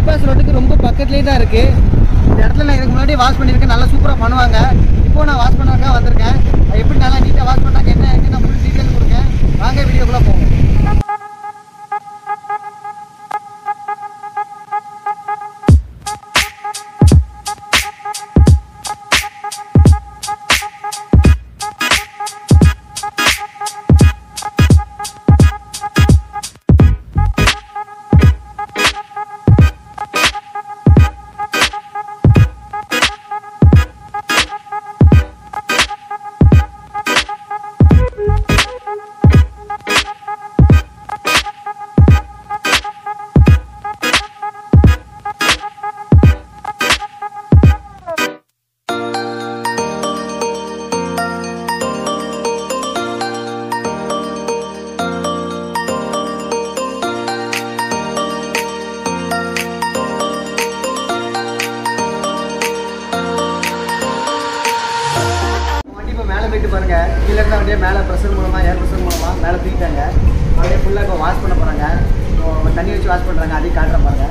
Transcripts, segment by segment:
bypass ரோட்டுக்கு ரொம்ப பக்கத்துலேயே தான் இருக்குது இந்த இடத்துல நான் இதுக்கு முன்னாடி வாஷ் பண்ணியிருக்கேன் நல்லா சூப்பராக பண்ணுவாங்க இப்போ நான் வாஷ் பண்ணாக்கா வந்திருக்கேன் அது எப்படி நல்லா நீட்டாக வாஷ் பண்ணாக்க என்ன இருக்கு நான் ஃபுல் டீட்டெயில் கொடுக்கேன் வாங்க வீடியோக்குள்ளே போவோம் வண்டி இப்போ மேலே போயிட்டு பாருங்க கீழே இருந்த வண்டியை மேலே ப்ரெஷர் மூலமாக ஏர் ப்ரெஷர் மூலமாக மேலே தூக்கிட்டாங்க அப்படியே ஃபுல்லாக இப்போ வாஷ் பண்ண போகிறாங்க இப்போ தண்ணி வச்சு வாஷ் பண்ணுறாங்க அதையும் காட்டுற பாருங்க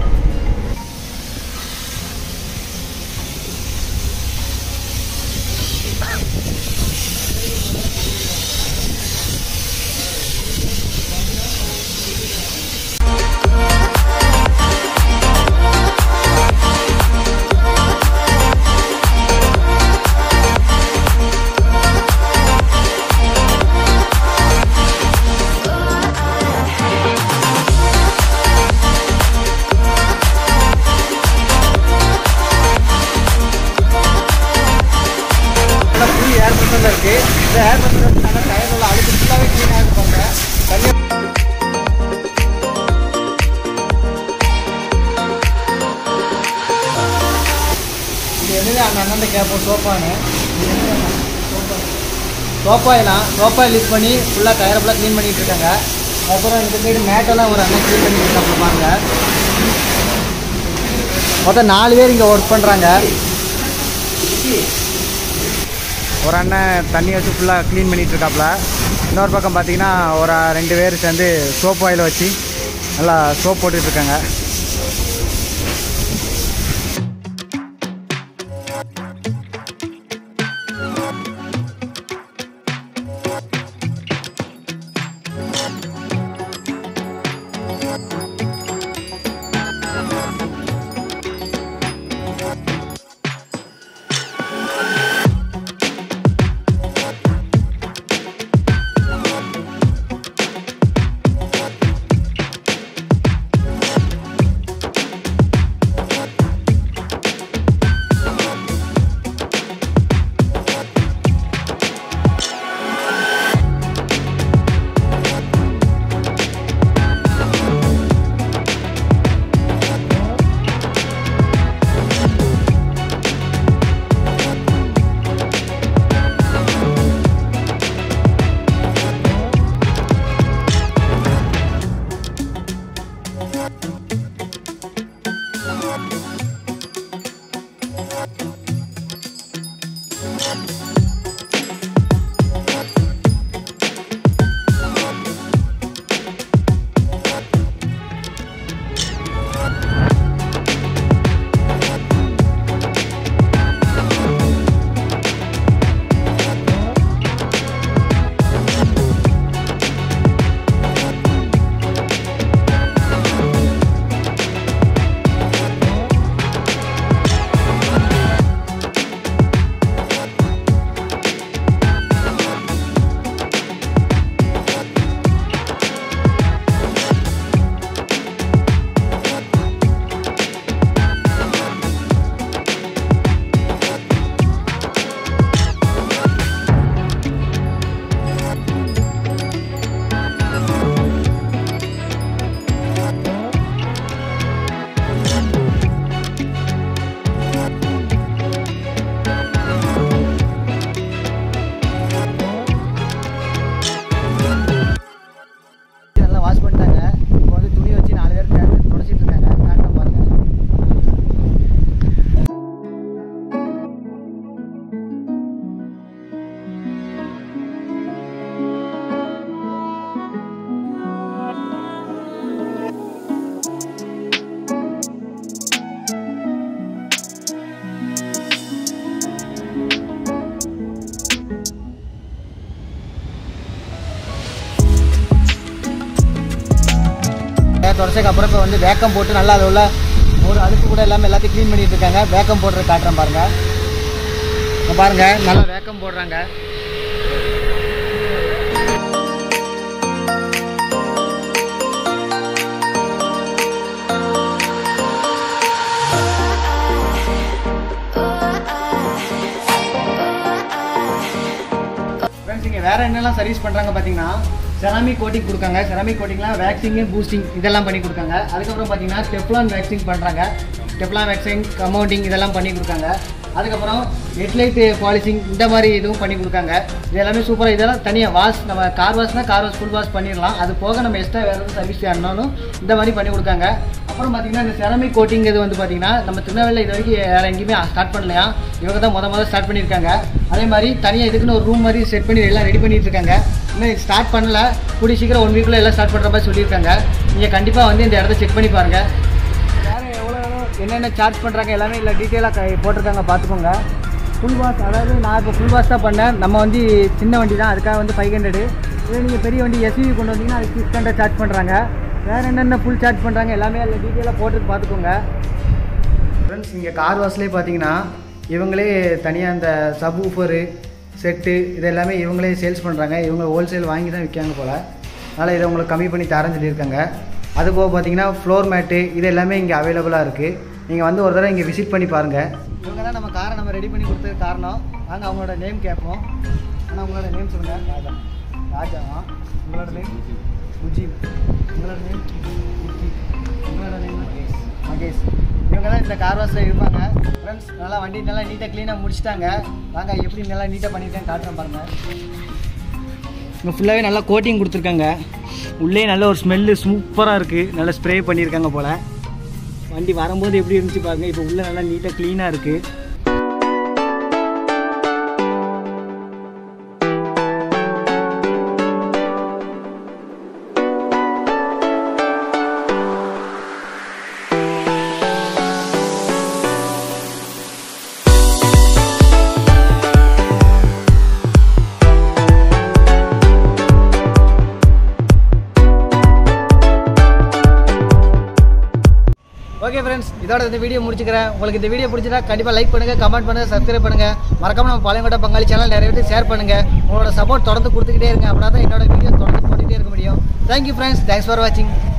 ஃபுல் ஏர் ப்ரெஷரில் இருக்குது இந்த ஏர் ப்ரெஷர் வந்து நல்லா டயர் உள்ள அழுக்கு ஃபுல்லாகவே க்ளீனாக இருப்பாங்க தண்ணி இது என்னது அந்த அண்ணன் கேட்போம் சோப்பான்னு சோப்பாயெல்லாம் சோப்பாயில் யூஸ் பண்ணி ஃபுல்லாக டயரை ஃபுல்லாக க்ளீன் பண்ணிட்டு இருக்காங்க அப்புறம் இந்த சைடு மேட்டெல்லாம் ஒரு அண்ணன் க்ளீன் பண்ணிட்டு இருக்காங்க பாருங்க மொத்தம் நாலு பேர் இங்கே ஒர்க் பண்ணுறாங்க ஒரு அண்ணன் தண்ணி வச்சு ஃபுல்லாக க்ளீன் பண்ணிட்டு இருக்காப்புல இன்னொரு பக்கம் பார்த்தீங்கன்னா ஒரு ரெண்டு பேர் சேர்ந்து சோப் ஆயில் வச்சு நல்லா சோப் போட்டுட்டு இருக்காங்க தொடச்சதுக்கு அப்புறம் இப்போ வந்து வேக்கம் போட்டு நல்லா அது உள்ள ஒரு அழுக்கு கூட எல்லாமே எல்லாத்தையும் க்ளீன் பண்ணிட்டு இருக்காங்க வேக்கம் போடுறது காட்டுறேன் பாருங்க இங்க பாருங்க நல்லா வேக்கம் போடுறாங்க ஃப்ரெண்ட்ஸ் இங்கே வேறு என்னெல்லாம் சர்வீஸ் பண்ணுறாங்க பார்த்தீங்கன்னா செராமிக் கோட்டிங் கொடுக்காங்க செராமிக் கோட்டிங்லாம் வேக்சிங்கு பூஸ்டிங் இதெல்லாம் பண்ணி கொடுக்காங்க அதுக்கப்புறம் பார்த்தீங்கன்னா டெப்லான் வேக்சிங் பண்ணுறாங்க டெப்லான் வேக்சிங் கமௌண்டிங் இதெல்லாம் பண்ணி கொடுக்காங்க அதுக்கப்புறம் ஹெட்லைட் பாலிசிங் இந்த மாதிரி இதுவும் பண்ணி கொடுக்காங்க இது எல்லாமே சூப்பராக இதெல்லாம் தனியாக வாஷ் நம்ம கார் வாஷ்னால் கார் வாஷ் ஃபுல் வாஷ் பண்ணிடலாம் அது போக நம்ம எக்ஸ்ட்ரா வேறு எதுவும் சர்வீஸ் ஆனாலும் இந்த மாதிரி பண்ணி கொடுக்காங்க அப்புறம் பார்த்தீங்கன்னா இந்த செரமிக் கோட்டிங் இது வந்து பார்த்தீங்கன்னா நம்ம திருநெல்வேலியில் இது வரைக்கும் வேறு எங்கேயுமே ஸ்டார்ட் பண்ணலையா இவங்க தான் முத முத ஸ்டார்ட் பண்ணியிருக்காங்க அதே மாதிரி தனியாக இதுக்குன்னு ஒரு ரூம் மாதிரி செட் பண்ணி எல்லாம் ரெடி பண்ணிட்டு இருக்காங்க இன்னும் ஸ்டார்ட் பண்ணல கூடிய சீக்கிரம் ஒன் வீக்குள்ள எல்லாம் ஸ்டார்ட் பண்ணுற மாதிரி சொல்லியிருக்காங்க நீங்கள் கண்டிப்பாக வந்து இந்த இடத்த செக் பண்ணி பாருங்கள் வேறு எவ்வளோ என்னென்ன சார்ஜ் பண்ணுறாங்க எல்லாமே இல்லை டீட்டெயிலாக போட்டிருக்காங்க பார்த்துக்கோங்க ஃபுல் வாஷ் அதாவது நான் இப்போ ஃபுல் வாஷ் தான் பண்ணேன் நம்ம வந்து சின்ன வண்டி தான் அதுக்காக வந்து ஃபைவ் ஹண்ட்ரடு இதே நீங்கள் பெரிய வண்டி எஸ்யூவி கொண்டு வந்தீங்கன்னா அதுக்கு சிக்ஸ் ஹண்ட்ரட் சார்ஜ் பண்ணுறாங்க வேறு என்னென்ன ஃபுல் சார்ஜ் பண்ணுறாங்க எல்லாமே அதில் டீட்டெயிலாக போட்டு பார்த்துக்கோங்க ஃப்ரெண்ட்ஸ் இங்கே கார் வாஷ்லேயே பார்த்தீங்கன்னா இவங்களே தனியாக இந்த சப் ஊஃபரு செட்டு இது எல்லாமே இவங்களே சேல்ஸ் பண்ணுறாங்க இவங்க ஹோல்சேல் வாங்கி தான் விற்காங்க போல் அதனால் இதை உங்களுக்கு கம்மி பண்ணி தரேன்னு சொல்லியிருக்காங்க அது போக பார்த்தீங்கன்னா ஃப்ளோர் மேட்டு இது எல்லாமே இங்கே அவைலபிளாக இருக்குது நீங்கள் வந்து ஒரு தடவை இங்கே விசிட் பண்ணி பாருங்கள் இவங்க தான் நம்ம காரை நம்ம ரெடி பண்ணி கொடுத்ததுக்கு காரணம் வாங்க அவங்களோட நேம் கேட்போம் ஆனால் உங்களோட நேம் சொல்லுங்கள் ராஜா ராஜாவா உங்களோட நேம் முஜீப் உங்களோட நேம் உங்களோட நேம் மகேஷ் இவங்க தான் இந்த கார் வாஷில் இருப்பாங்க ஃப்ரெண்ட்ஸ் நல்லா வண்டி நல்லா நீட்டாக க்ளீனாக முடிச்சிட்டாங்க வாங்க எப்படி நல்லா நீட்டாக பண்ணிட்டேன் காட்டுறேன் பாருங்க இங்கே ஃபுல்லாகவே நல்லா கோட்டிங் கொடுத்துருக்காங்க உள்ளே நல்ல ஒரு ஸ்மெல்லு சூப்பராக இருக்குது நல்லா ஸ்ப்ரே பண்ணியிருக்காங்க போல் வண்டி வரும்போது எப்படி இருந்துச்சு பாருங்க இப்போ உள்ளே நல்லா நீட்டாக க்ளீனாக இருக்குது ஓகே ஃப்ரெண்ட்ஸ் இதோட இந்த வீடியோ முடிச்சுக்கிறேன் உங்களுக்கு இந்த வீடியோ பிடிச்சதா கண்டிப்பாக லைக் பண்ணுங்கள் கமெண்ட் பண்ணுங்கள் சப்ஸ்கிரைப் பண்ணுங்கள் மறக்காம நம்ம பழையங்கோட்டை பங்காளி சேனல் நிறைய பேர் ஷேர் பண்ணுங்கள் உங்களோட சப்போர்ட் தொடர்ந்து கொடுத்துக்கிட்டே இருங்க அப்படின்னா தான் என்னோட வீடியோ தொடர்ந்து போட்டுகிட்டே இருக்க முடியும் தேங்க்யூ ஃப்ரெண்ட்ஸ் தேங்க்ஸ் ஃபார் வாட்சிங்